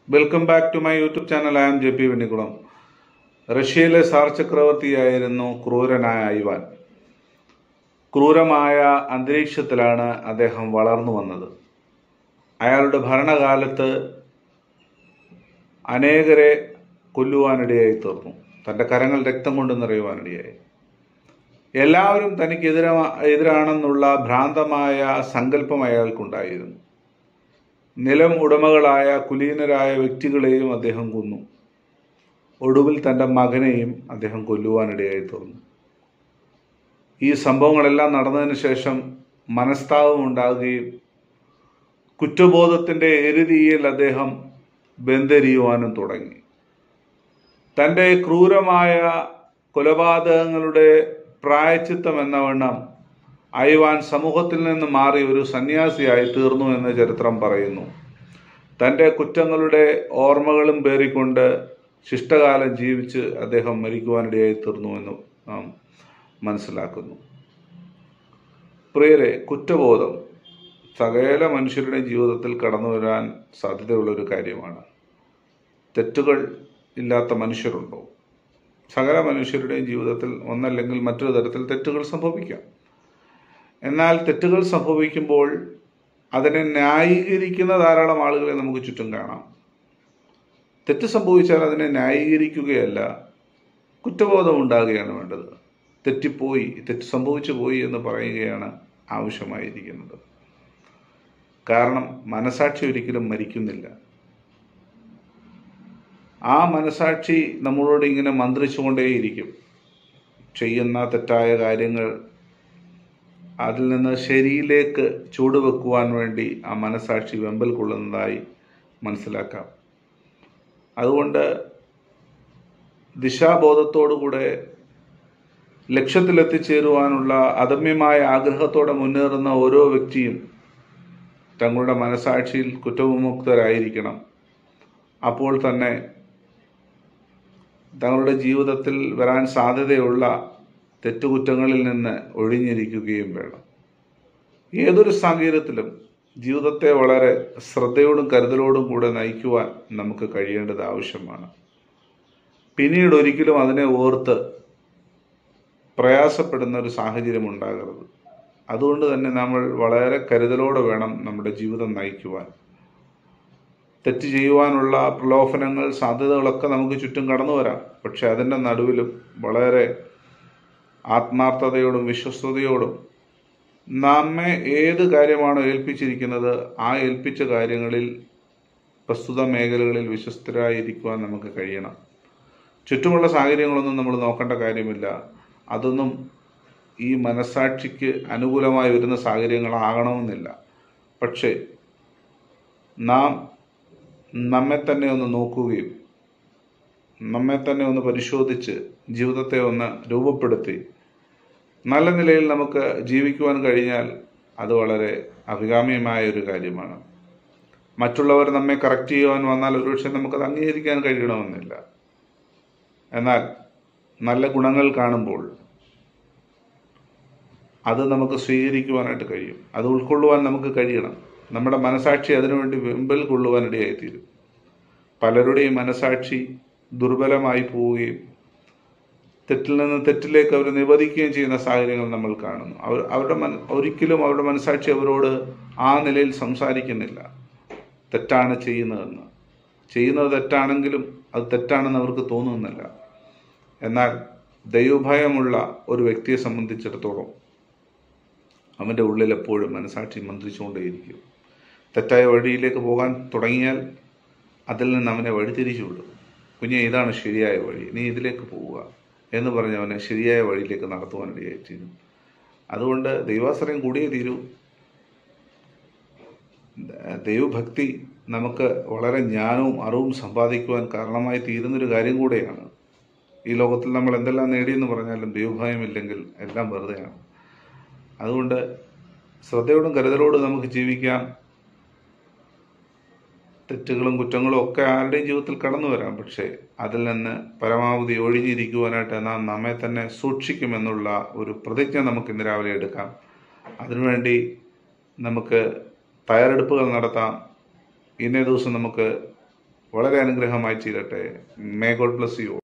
welcome back to my YouTube channel I M J P Vennikkulam റഷ്യയിലെ tsar ചക്രവർത്തിയായിരുന്നു ക്രൂരനായ Ivan ക്രൂരമായ അന്തരീക്ഷത്തിലാണ് അദ്ദേഹം വളർന്നു വന്നത് അയാളുടെ ഭരണകാലത്ത് അനേകരെ കൊല്ലുവാനിടയായി തീർന്നു തൻ്റെ കരങ്ങൾ രക്തം കൊണ്ട് നിറയുവാനിടയായി എല്ലാവരും തനിക്ക് എതിര എതിരാണെന്നുള്ള ഭ്രാന്തമായ സങ്കല്പം അയാൾക്കുണ്ടായിരുന്നു നിലം ഉടമകളായ കുലീനരായ വ്യക്തികളെയും അദ്ദേഹം കൊന്നു ഒടുവിൽ തൻ്റെ മകനെയും അദ്ദേഹം കൊല്ലുവാനിടയായി തീർന്നു ഈ സംഭവങ്ങളെല്ലാം നടന്നതിന് ശേഷം മനസ്താപം ഉണ്ടാകുകയും കുറ്റബോധത്തിൻ്റെ എരുതിയിൽ അദ്ദേഹം ബന്തെരിയുവാനും തുടങ്ങി തൻ്റെ ക്രൂരമായ കൊലപാതകങ്ങളുടെ പ്രായച്ചിത്തം എന്ന വണ്ണം ഐവാൻ സമൂഹത്തിൽ നിന്ന് മാറി ഒരു സന്യാസിയായി തീർന്നു എന്ന് ചരിത്രം പറയുന്നു തൻ്റെ കുറ്റങ്ങളുടെ ഓർമ്മകളും പേറിക്കൊണ്ട് ശിഷ്ടകാലം ജീവിച്ച് അദ്ദേഹം മരിക്കുവാനിടയായി തീർന്നു എന്ന് നാം മനസ്സിലാക്കുന്നു പ്രിയരെ കുറ്റബോധം സകല മനുഷ്യരുടെ ജീവിതത്തിൽ കടന്നു വരാൻ സാധ്യതയുള്ള ഒരു കാര്യമാണ് തെറ്റുകൾ ഇല്ലാത്ത മനുഷ്യരുണ്ടോ സകല മനുഷ്യരുടെയും ജീവിതത്തിൽ ഒന്നല്ലെങ്കിൽ മറ്റൊരു തരത്തിൽ തെറ്റുകൾ സംഭവിക്കാം എന്നാൽ തെറ്റുകൾ സംഭവിക്കുമ്പോൾ അതിനെ ന്യായീകരിക്കുന്ന ധാരാളം ആളുകളെ നമുക്ക് ചുറ്റും കാണാം തെറ്റ് സംഭവിച്ചാൽ അതിനെ ന്യായീകരിക്കുകയല്ല കുറ്റബോധം ഉണ്ടാകുകയാണ് വേണ്ടത് തെറ്റിപ്പോയി തെറ്റ് സംഭവിച്ചു പോയി എന്ന് പറയുകയാണ് ആവശ്യമായിരിക്കുന്നത് കാരണം മനസാക്ഷി ഒരിക്കലും മരിക്കുന്നില്ല ആ മനസാക്ഷി നമ്മളോട് ഇങ്ങനെ മന്ത്രിച്ചുകൊണ്ടേയിരിക്കും ചെയ്യുന്ന തെറ്റായ കാര്യങ്ങൾ അതിൽ നിന്ന് ശരിയിലേക്ക് ചൂടുവെക്കുവാൻ വേണ്ടി ആ മനസാക്ഷി വെമ്പൽ കൊള്ളുന്നതായി മനസ്സിലാക്കാം അതുകൊണ്ട് ദിശാബോധത്തോടുകൂടെ ലക്ഷ്യത്തിലെത്തിച്ചേരുവാനുള്ള അദമ്യമായ ആഗ്രഹത്തോടെ മുന്നേറുന്ന ഓരോ വ്യക്തിയും തങ്ങളുടെ മനസാക്ഷിയിൽ കുറ്റവിമുക്തരായിരിക്കണം അപ്പോൾ തന്നെ തങ്ങളുടെ ജീവിതത്തിൽ വരാൻ സാധ്യതയുള്ള തെറ്റുകുറ്റങ്ങളിൽ നിന്ന് ഒഴിഞ്ഞിരിക്കുകയും വേണം ഏതൊരു സാഹചര്യത്തിലും ജീവിതത്തെ വളരെ ശ്രദ്ധയോടും കരുതലോടും കൂടെ നയിക്കുവാൻ നമുക്ക് കഴിയേണ്ടത് ആവശ്യമാണ് പിന്നീട് ഒരിക്കലും അതിനെ ഓർത്ത് പ്രയാസപ്പെടുന്ന ഒരു സാഹചര്യം ഉണ്ടാകരുത് അതുകൊണ്ട് തന്നെ നമ്മൾ വളരെ കരുതലോടെ വേണം നമ്മുടെ ജീവിതം നയിക്കുവാൻ തെറ്റ് ചെയ്യുവാനുള്ള പ്രലോഭനങ്ങൾ സാധ്യതകളൊക്കെ നമുക്ക് ചുറ്റും കടന്നു വരാം പക്ഷെ അതിൻ്റെ നടുവിലും വളരെ ആത്മാർത്ഥതയോടും വിശ്വസ്തയോടും നമ്മെ ഏത് കാര്യമാണോ ഏൽപ്പിച്ചിരിക്കുന്നത് ആ ഏൽപ്പിച്ച കാര്യങ്ങളിൽ പ്രസ്തുത മേഖലകളിൽ വിശ്വസ്തരായിരിക്കുവാൻ നമുക്ക് കഴിയണം ചുറ്റുമുള്ള സാഹചര്യങ്ങളൊന്നും നമ്മൾ നോക്കേണ്ട കാര്യമില്ല അതൊന്നും ഈ മനസാക്ഷിക്ക് അനുകൂലമായി വരുന്ന സാഹചര്യങ്ങളാകണമെന്നില്ല പക്ഷേ നാം നമ്മെ തന്നെ ഒന്ന് നോക്കുകയും നമ്മെ തന്നെ ഒന്ന് പരിശോധിച്ച് ജീവിതത്തെ ഒന്ന് രൂപപ്പെടുത്തി നല്ല നിലയിൽ നമുക്ക് ജീവിക്കുവാൻ കഴിഞ്ഞാൽ അത് വളരെ അഭികാമ്യമായ ഒരു കാര്യമാണ് മറ്റുള്ളവർ നമ്മെ കറക്റ്റ് ചെയ്യുവാൻ വന്നാൽ ഒരുപക്ഷെ നമുക്കത് അംഗീകരിക്കാൻ കഴിയണമെന്നില്ല എന്നാൽ നല്ല ഗുണങ്ങൾ കാണുമ്പോൾ അത് നമുക്ക് സ്വീകരിക്കുവാനായിട്ട് കഴിയും അത് ഉൾക്കൊള്ളുവാൻ നമുക്ക് കഴിയണം നമ്മുടെ മനസാക്ഷി അതിനുവേണ്ടി വെമ്പൽ കൊള്ളുവാനിടയായിത്തീരും പലരുടെയും മനസാക്ഷി ദുർബലമായി പോവുകയും തെറ്റിൽ നിന്ന് തെറ്റിലേക്ക് അവർ നിവദിക്കുകയും ചെയ്യുന്ന സാഹചര്യങ്ങൾ നമ്മൾ കാണുന്നു അവർ അവരുടെ മന ഒരിക്കലും അവരുടെ മനസാക്ഷി അവരോട് ആ നിലയിൽ സംസാരിക്കുന്നില്ല തെറ്റാണ് ചെയ്യുന്നതെന്ന് ചെയ്യുന്നത് തെറ്റാണെങ്കിലും അത് തെറ്റാണെന്ന് അവർക്ക് തോന്നുന്നില്ല എന്നാൽ ദൈവഭയമുള്ള ഒരു വ്യക്തിയെ സംബന്ധിച്ചിടത്തോളം അവൻ്റെ ഉള്ളിൽ എപ്പോഴും മനസാക്ഷി മന്ത്രിച്ചുകൊണ്ടേയിരിക്കും തെറ്റായ വഴിയിലേക്ക് പോകാൻ തുടങ്ങിയാൽ അതിൽ നിന്ന് അവനെ വഴിതിരിച്ചു വിടും കുഞ്ഞെ ഇതാണ് ശരിയായ വഴി നീ ഇതിലേക്ക് പോവുക എന്ന് പറഞ്ഞ് അവനെ ശരിയായ വഴിയിലേക്ക് നടത്തുവാനിടയായിത്തീരും അതുകൊണ്ട് ദൈവാശ്രയം കൂടിയേ തീരൂ ദൈവഭക്തി നമുക്ക് വളരെ ജ്ഞാനവും അറിവും സമ്പാദിക്കുവാൻ കാരണമായി തീരുന്നൊരു കാര്യം കൂടെയാണ് ഈ ലോകത്തിൽ നമ്മൾ എന്തെല്ലാം നേടിയെന്ന് പറഞ്ഞാലും ദൈവഭയമില്ലെങ്കിൽ എല്ലാം വെറുതെയാണ് അതുകൊണ്ട് ശ്രദ്ധയോടും കരുതലോടും നമുക്ക് ജീവിക്കാം തെറ്റുകളും കുറ്റങ്ങളും ഒക്കെ ആരുടെയും ജീവിതത്തിൽ കടന്നു വരാം പക്ഷേ അതിൽ നിന്ന് പരമാവധി ഒഴിഞ്ഞിരിക്കുവാനായിട്ട് നാം നമ്മെ തന്നെ സൂക്ഷിക്കുമെന്നുള്ള ഒരു പ്രതിജ്ഞ നമുക്ക് ഇന്ന് രാവിലെ എടുക്കാം അതിനുവേണ്ടി നമുക്ക് തയ്യാറെടുപ്പുകൾ നടത്താം ഇന്നേ ദിവസം നമുക്ക് വളരെ അനുഗ്രഹമായി തീരട്ടെ മേ ഗോഡ് ബ്ലസ് യു